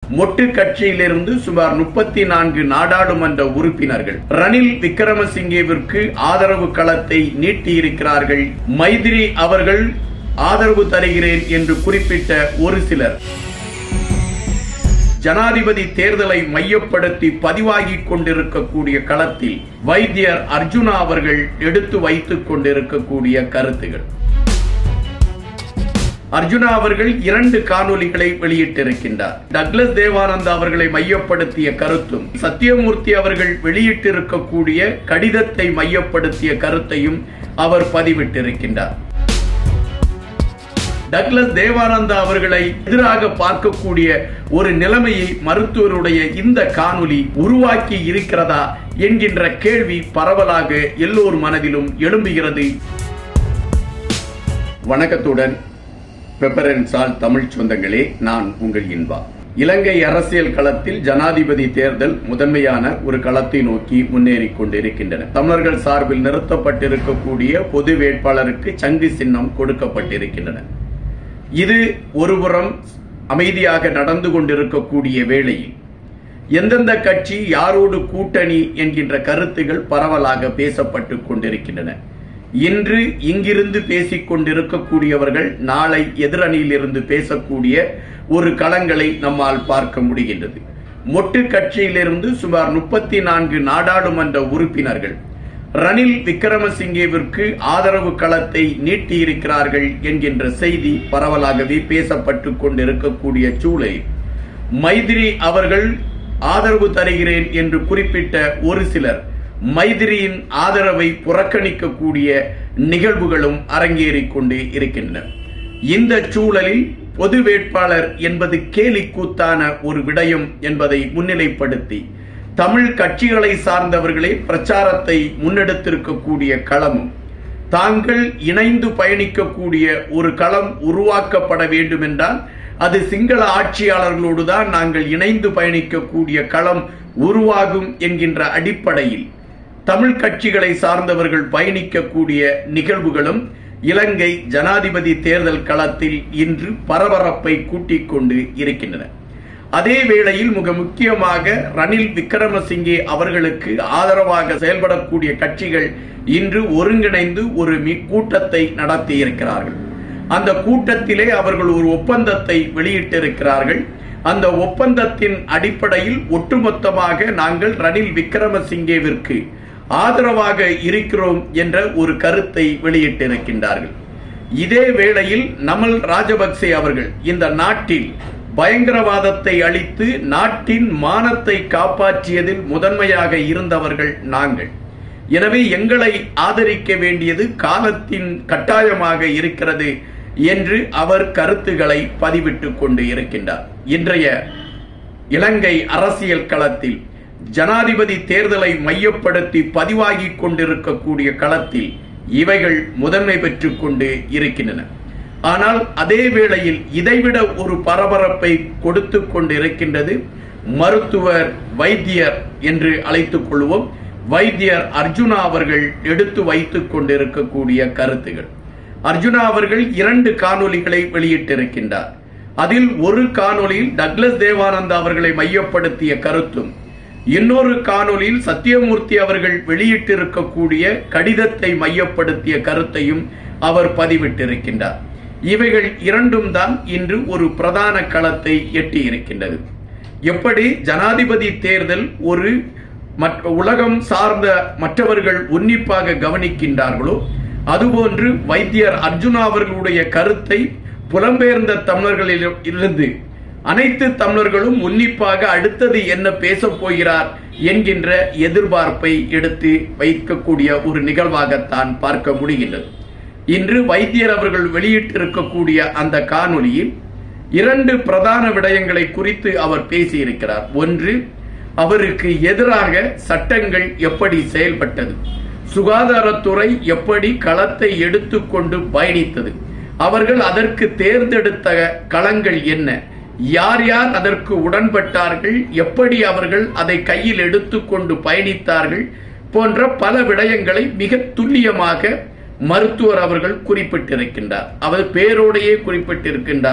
மொட்டு கட்சியிலிருந்து சுமார் முப்பத்தி நான்கு நாடாளுமன்ற உறுப்பினர்கள் ரணில் விக்ரமசிங்கேவிற்கு ஆதரவு களத்தை நீட்டியிருக்கிறார்கள் மைதிரி அவர்கள் ஆதரவு தருகிறேன் என்று குறிப்பிட்ட ஒரு சிலர் ஜனாதிபதி தேர்தலை மையப்படுத்தி பதிவாகிக் கொண்டிருக்கக்கூடிய களத்தில் வைத்தியர் அர்ஜுனா அவர்கள் எடுத்து வைத்துக் கொண்டிருக்கக்கூடிய கருத்துகள் அர்ஜுனா அவர்கள் இரண்டு காணொலிகளை வெளியிட்டிருக்கின்றார் டக்ளஸ் தேவானந்தா அவர்களை மையப்படுத்திய கருத்தும் சத்தியமூர்த்தி அவர்கள் வெளியிட்டிருக்கக்கூடிய கடிதத்தை மையப்படுத்திய கருத்தையும் அவர் பதிவிட்டிருக்கின்றார் டக்ளஸ் தேவானந்தா அவர்களை எதிராக பார்க்கக்கூடிய ஒரு நிலைமையை மருத்துவருடைய இந்த காணொளி உருவாக்கி இருக்கிறதா என்கின்ற கேள்வி பரவலாக எல்லோர் மனதிலும் எழும்புகிறது வணக்கத்துடன் பெப்பரன்சால் தமிழ் சொந்தங்களே நான் உங்கள் இன்பா இலங்கை அரசியல் களத்தில் ஜனாதிபதி தேர்தல் முதன்மையான ஒரு களத்தை நோக்கி முன்னேறிக் கொண்டிருக்கின்றன தமிழர்கள் சார்பில் நிறுத்தப்பட்டிருக்கக்கூடிய பொது வேட்பாளருக்கு சங்கு சின்னம் கொடுக்கப்பட்டிருக்கின்றன இது ஒருபுறம் அமைதியாக நடந்து கொண்டிருக்கக்கூடிய வேளையில் எந்தெந்த கட்சி யாரோடு கூட்டணி என்கின்ற கருத்துகள் பரவலாக பேசப்பட்டு கொண்டிருக்கின்றன இன்று இங்கிருந்து பேசிக் கொண்டிருக்கக்கூடியவர்கள் நாளை எதிரணியிலிருந்து பேசக்கூடிய ஒரு களங்களை நம்மால் பார்க்க முடிகின்றது மொட்டு கட்சியிலிருந்து சுமார் முப்பத்தி நான்கு நாடாளுமன்ற உறுப்பினர்கள் ரணில் விக்ரமசிங்கேவிற்கு ஆதரவு களத்தை நீட்டியிருக்கிறார்கள் என்கின்ற செய்தி பரவலாகவே பேசப்பட்டு கொண்டிருக்கக்கூடிய சூழலில் மைதிரி அவர்கள் ஆதரவு தருகிறேன் என்று குறிப்பிட்ட ஒரு சிலர் மைதிரியின் ஆதரவை புறக்கணிக்கக்கூடிய நிகழ்வுகளும் அரங்கேறிக் கொண்டு இருக்கின்றன இந்த சூழலில் பொது வேட்பாளர் என்பது கேலி கூத்தான ஒரு விடயம் என்பதை முன்னிலைப்படுத்தி தமிழ் கட்சிகளை சார்ந்தவர்களே பிரச்சாரத்தை முன்னெடுத்திருக்கக்கூடிய களமும் தாங்கள் இணைந்து பயணிக்கக்கூடிய ஒரு களம் உருவாக்கப்பட வேண்டும் என்றால் அது சிங்கள ஆட்சியாளர்களோடு தான் நாங்கள் இணைந்து பயணிக்கக்கூடிய களம் உருவாகும் என்கின்ற அடிப்படையில் தமிழ் கட்சிகளை சார்ந்தவர்கள் பயணிக்கக்கூடிய நிகழ்வுகளும் இலங்கை ஜனாதிபதி தேர்தல் களத்தில் இன்று பரபரப்பை கூட்டிக் கொண்டு இருக்கின்றன அதே வேளையில் மிக முக்கியமாக ரணில் விக்ரமசிங்கே அவர்களுக்கு ஆதரவாக செயல்படக்கூடிய கட்சிகள் இன்று ஒருங்கிணைந்து ஒரு கூட்டத்தை நடத்தி இருக்கிறார்கள் அந்த கூட்டத்திலே அவர்கள் ஒரு ஒப்பந்தத்தை வெளியிட்டிருக்கிறார்கள் அந்த ஒப்பந்தத்தின் அடிப்படையில் ஒட்டுமொத்தமாக நாங்கள் ரணில் விக்ரமசிங்கேவிற்கு ஆதரவாக இருக்கிறோம் என்ற ஒரு கருத்தை வெளியிட்டிருக்கின்றார்கள் இதே வேளையில் நமல் ராஜபக்சே அவர்கள் இந்த நாட்டில் பயங்கரவாதத்தை அழித்து நாட்டின் மானத்தை காப்பாற்றியதில் முதன்மையாக இருந்தவர்கள் நாங்கள் எனவே எங்களை ஆதரிக்க வேண்டியது காலத்தின் கட்டாயமாக இருக்கிறது என்று அவர் கருத்துக்களை பதிவிட்டுக் கொண்டு இருக்கின்றார் இன்றைய இலங்கை அரசியல் களத்தில் ஜனாதிபதி தேர்தலை மையப்படுத்தி பதிவாகிக் கொண்டிருக்கக்கூடிய களத்தில் இவைகள் முதன்மை பெற்றுக் கொண்டு இருக்கின்றன ஆனால் அதே வேளையில் இதைவிட ஒரு பரபரப்பை கொடுத்து கொண்டு இருக்கின்றது மருத்துவர் வைத்தியர் என்று அழைத்துக் கொள்வோம் வைத்தியர் அர்ஜுனா அவர்கள் எடுத்து வைத்துக் கொண்டிருக்கக்கூடிய கருத்துகள் அர்ஜுனா அவர்கள் இரண்டு காணொலிகளை வெளியிட்டிருக்கின்றார் அதில் ஒரு காணொலியில் டக்ளஸ் தேவானந்தா அவர்களை மையப்படுத்திய கருத்தும் இன்னொரு காணொலியில் சத்தியமூர்த்தி அவர்கள் வெளியிட்டிருக்கக்கூடிய கடிதத்தை மையப்படுத்திய கருத்தையும் அவர் பதிவிட்டிருக்கின்றார் இவைகள் இரண்டும் தான் இன்று ஒரு பிரதான களத்தை எட்டியிருக்கின்றது எப்படி ஜனாதிபதி தேர்தல் ஒரு உலகம் சார்ந்த மற்றவர்கள் உன்னிப்பாக கவனிக்கின்றார்களோ அதுபோன்று வைத்தியர் அர்ஜுனா அவர்களுடைய கருத்தை புலம்பெயர்ந்த தமிழர்களில் இருந்து அனைத்து தமிழர்களும் உன்னிப்பாக அடுத்தது என்ன பேசப் போகிறார் என்கின்ற எதிர்பார்ப்பை எடுத்து வைக்கக்கூடிய ஒரு நிகழ்வாகத்தான் பார்க்க முடிகின்றது இன்று வைத்தியர் அவர்கள் வெளியிட்டிருக்கக்கூடிய அந்த காணொலியில் இரண்டு பிரதான விடயங்களை குறித்து அவர் பேசியிருக்கிறார் ஒன்று அவருக்கு எதிராக சட்டங்கள் எப்படி செயல்பட்டது சுகாதாரத்துறை எப்படி களத்தை எடுத்துக்கொண்டு பயணித்தது அவர்கள் அதற்கு தேர்ந்தெடுத்த களங்கள் என்ன யார் யார் அதற்கு உடன்பட்டார்கள் எப்படி அவர்கள் அதை கையில் எடுத்துக்கொண்டு பயணித்தார்கள் போன்ற பல விடயங்களை மிக துல்லியமாக மருத்துவர் அவர்கள் குறிப்பிட்டிருக்கின்றார் அவர் பேரோடையே குறிப்பிட்டிருக்கின்றார்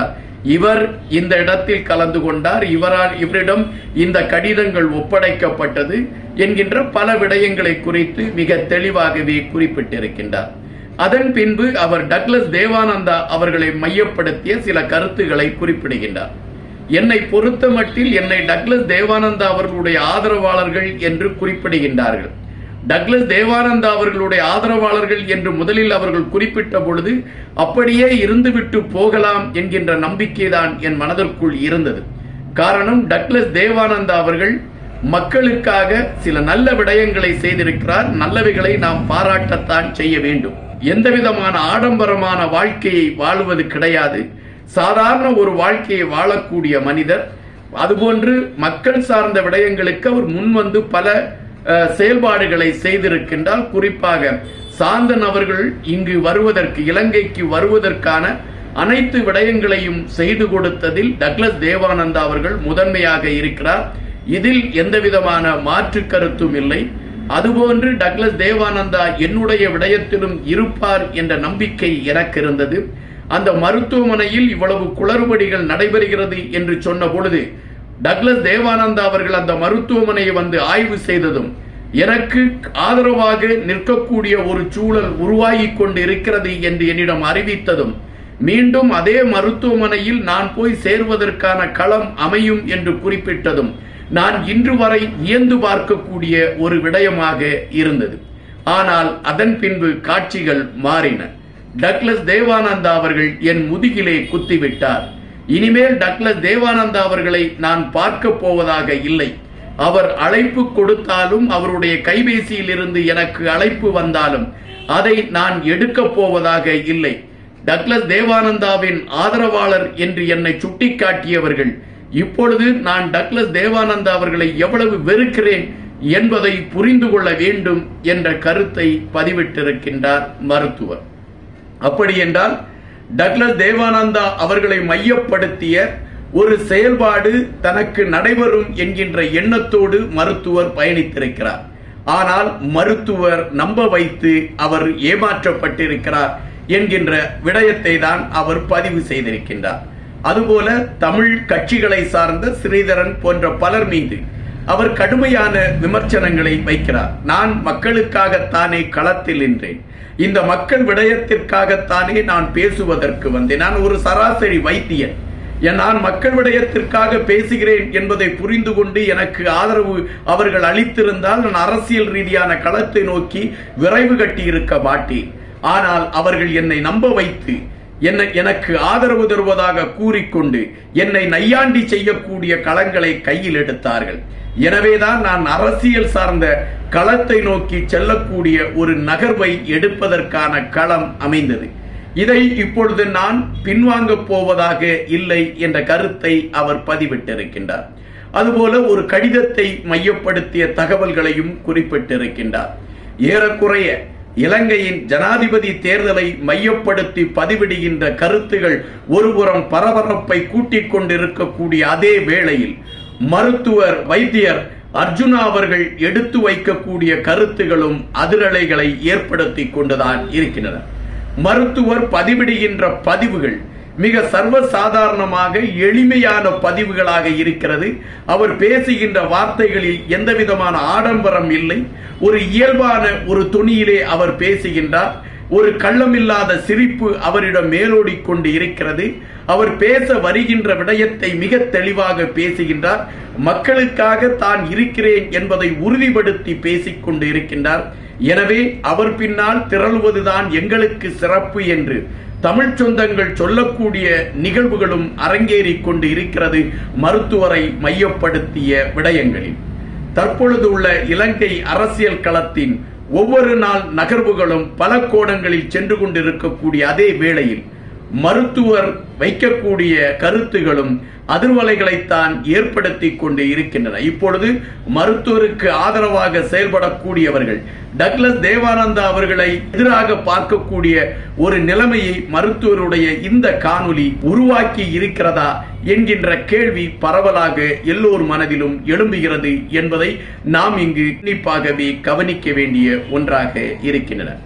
இவர் இந்த இடத்தில் கலந்து கொண்டார் இவரால் இவரிடம் இந்த கடிதங்கள் ஒப்படைக்கப்பட்டது என்கின்ற பல விடயங்களை குறித்து மிக தெளிவாகவே குறிப்பிட்டிருக்கின்றார் அதன் பின்பு அவர் டக்ளஸ் தேவானந்தா அவர்களை மையப்படுத்திய சில கருத்துக்களை குறிப்பிடுகின்றார் என்னை பொறுத்தமட்டில் என்னை டக்ளஸ் தேவானந்தா அவர்களுடைய ஆதரவாளர்கள் என்று குறிப்பிடுகின்றார்கள் டக்ளஸ் தேவானந்தா அவர்களுடைய ஆதரவாளர்கள் என்று முதலில் அவர்கள் குறிப்பிட்ட பொழுது அப்படியே இருந்துவிட்டு போகலாம் என்கின்ற நம்பிக்கைதான் என் மனதிற்குள் இருந்தது காரணம் டக்ளஸ் தேவானந்தா அவர்கள் மக்களுக்காக சில நல்ல விடயங்களை செய்திருக்கிறார் நல்லவைகளை நாம் பாராட்டத்தான் செய்ய வேண்டும் எந்த விதமான ஆடம்பரமான வாழ்க்கையை வாழ்வது கிடையாது சாதாரண ஒரு வாழ்க்கையை வாழக்கூடிய மனிதர் அதுபோன்று மக்கள் சார்ந்த விடயங்களுக்கு அவர் முன்வந்து பல அஹ், செயல்பாடுகளை செய்திருக்கின்றால் குறிப்பாக சாந்தன் அவர்கள் இங்கு வருவதற்கு இலங்கைக்கு வருவதற்கான அனைத்து விடயங்களையும் செய்து கொடுத்ததில் டக்ளஸ் தேவானந்தா அவர்கள் முதன்மையாக இருக்கிறார் இதில் எந்த விதமான மாற்று கருத்தும் இல்லை அதுபோன்று டக்ளஸ் தேவானந்தா என்னுடைய விடயத்திலும் இருப்பார் என்ற நம்பிக்கை எனக்கு இருந்தது அந்த மருத்துவமனையில் இவ்வளவு குளறுபடிகள் நடைபெறுகிறது என்று சொன்ன பொழுது டக்ளஸ் தேவானந்தா அவர்கள் அந்த மருத்துவமனையை வந்து ஆய்வு செய்ததும் எனக்கு ஆதரவாக நிற்கக்கூடிய ஒரு சூழல் உருவாகி கொண்டு இருக்கிறது என்று என்னிடம் அறிவித்ததும் மீண்டும் அதே மருத்துவமனையில் நான் போய் சேர்வதற்கான களம் அமையும் என்று குறிப்பிட்டதும் நான் இன்று வரை வியந்து பார்க்கக்கூடிய ஒரு விடயமாக இருந்தது ஆனால் அதன் பின்பு காட்சிகள் மாறின டக்ளஸ் தேவானந்தா அவர்கள் என் முதுகிலே குத்திவிட்டார் இனிமேல் டக்ளஸ் தேவானந்தா அவர்களை நான் பார்க்க போவதாக இல்லை அவர் அழைப்பு கொடுத்தாலும் அவருடைய கைபேசியில் இருந்து எனக்கு அழைப்பு வந்தாலும் அதை நான் எடுக்கப் போவதாக இல்லை டக்ளஸ் தேவானந்தாவின் ஆதரவாளர் என்று என்னை சுட்டிக்காட்டியவர்கள் இப்பொழுது நான் டக்ளஸ் தேவானந்தா அவர்களை எவ்வளவு வெறுக்கிறேன் என்பதை புரிந்து கொள்ள வேண்டும் என்ற கருத்தை பதிவிட்டிருக்கின்றார் மருத்துவர் அப்படி என்றால் டக்ளஸ் தேவானந்தா அவர்களை மையப்படுத்திய ஒரு செயல்பாடு தனக்கு நடைபெறும் என்கின்ற எண்ணத்தோடு மருத்துவர் பயணித்திருக்கிறார் ஆனால் மருத்துவர் நம்ப வைத்து அவர் ஏமாற்றப்பட்டிருக்கிறார் என்கின்ற விடயத்தை தான் அவர் பதிவு செய்திருக்கின்றார் அதுபோல தமிழ் கட்சிகளை சார்ந்த ஸ்ரீதரன் போன்ற பலர் மீது அவர் கடுமையான விமர்சனங்களை வைக்கிறார் நான் மக்களுக்காகத்தானே களத்தில் நின்றேன் இந்த மக்கள் விடயத்திற்காகத்தானே நான் பேசுவதற்கு வந்தேன் நான் ஒரு சராசரி வைத்தியன் என் நான் மக்கள் விடயத்திற்காக பேசுகிறேன் என்பதை புரிந்து கொண்டு எனக்கு ஆதரவு அவர்கள் அளித்திருந்தால் நான் அரசியல் ரீதியான களத்தை நோக்கி விரைவு கட்டி இருக்க மாட்டேன் ஆனால் அவர்கள் என்னை நம்ப வைத்து என்னை எனக்கு ஆதரவு தருவதாக கூறிக்கொண்டு என்னை நையாண்டி செய்யக்கூடிய களங்களை கையில் எடுத்தார்கள் எனவேதான் நான் அரசியல் சார்ந்த களத்தை நோக்கி செல்லக்கூடிய ஒரு நகர்வை எடுப்பதற்கான களம் அமைந்தது இதை இப்பொழுது நான் பின்வாங்கப் போவதாக இல்லை என்ற கருத்தை அவர் பதிவிட்டிருக்கின்றார் அதுபோல ஒரு கடிதத்தை மையப்படுத்திய தகவல்களையும் குறிப்பிட்டிருக்கின்றார் ஏறக்குறைய இலங்கையின் ஜனாதிபதி தேர்தலை மையப்படுத்தி பதிவிடுகின்ற கருத்துகள் ஒருபுறம் பரபரப்பை கூட்டிக் கொண்டிருக்கக்கூடிய அதே வேளையில் மருத்துவர் வைத்தியர் அர்ஜுனா அவர்கள் எடுத்து வைக்கக்கூடிய கருத்துகளும் அதிரலைகளை ஏற்படுத்தி கொண்டுதான் இருக்கின்றன மருத்துவர் பதிவிடுகின்ற பதிவுகள் மிக சர்வசாதாரணமாக எளிமையான பதிவுகளாக இருக்கிறது அவர் பேசுகின்ற வார்த்தைகளில் எந்த விதமான ஆடம்பரம் இல்லை ஒரு இயல்பான ஒரு துணியிலே அவர் பேசுகின்றார் ஒரு கள்ளமில்லாத சிரிப்பு அவரிடம் மேலோடிக் கொண்டு இருக்கிறது அவர் பேச வருகின்ற விடயத்தை மிக தெளிவாக பேசுகின்றார் மக்களுக்காக தான் இருக்கிறேன் என்பதை உறுதிப்படுத்தி பேசிக் கொண்டு இருக்கின்றார் எனவே அவர் பின்னால் திரளுவதுதான் எங்களுக்கு சிறப்பு என்று தமிழ் சொந்தங்கள் சொல்லக்கூடிய நிகழ்வுகளும் அரங்கேறிக் கொண்டு இருக்கிறது மருத்துவரை மையப்படுத்திய விடயங்களில் தற்பொழுது உள்ள இலங்கை அரசியல் களத்தின் ஒவ்வொரு நாள் நகர்வுகளும் பல கோணங்களில் சென்று கொண்டிருக்கக்கூடிய அதே வேளையில் மருத்துவர் வைக்கக்கூடிய கருத்துகளும் அதிர்வலைகளைத்தான் ஏற்படுத்தி கொண்டு இருக்கின்றன இப்பொழுது மருத்துவருக்கு ஆதரவாக செயல்படக்கூடியவர்கள் டக்ளஸ் தேவானந்தா அவர்களை எதிராக பார்க்கக்கூடிய ஒரு நிலைமையை மருத்துவருடைய இந்த காணொளி உருவாக்கி இருக்கிறதா என்கின்ற கேள்வி பரவலாக எல்லோர் மனதிலும் எழும்புகிறது என்பதை நாம் இங்கு உன்னிப்பாகவே கவனிக்க வேண்டிய ஒன்றாக இருக்கின்றன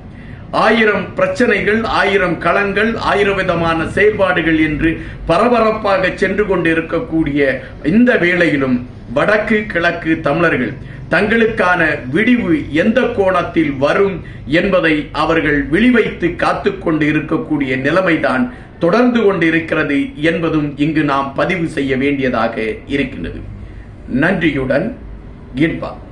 ஆயிரம் பிரச்சனைகள் ஆயிரம் களங்கள் ஆயிரம் விதமான செயல்பாடுகள் என்று பரபரப்பாக சென்று கொண்டிருக்கக்கூடிய இந்த வேளையிலும் வடக்கு கிழக்கு தமிழர்கள் தங்களுக்கான விடிவு எந்த கோணத்தில் வரும் என்பதை அவர்கள் விழிவைத்து காத்துக்கொண்டு இருக்கக்கூடிய நிலைமைதான் தொடர்ந்து கொண்டிருக்கிறது என்பதும் இங்கு நாம் பதிவு செய்ய வேண்டியதாக இருக்கின்றது நன்றியுடன் இன்பா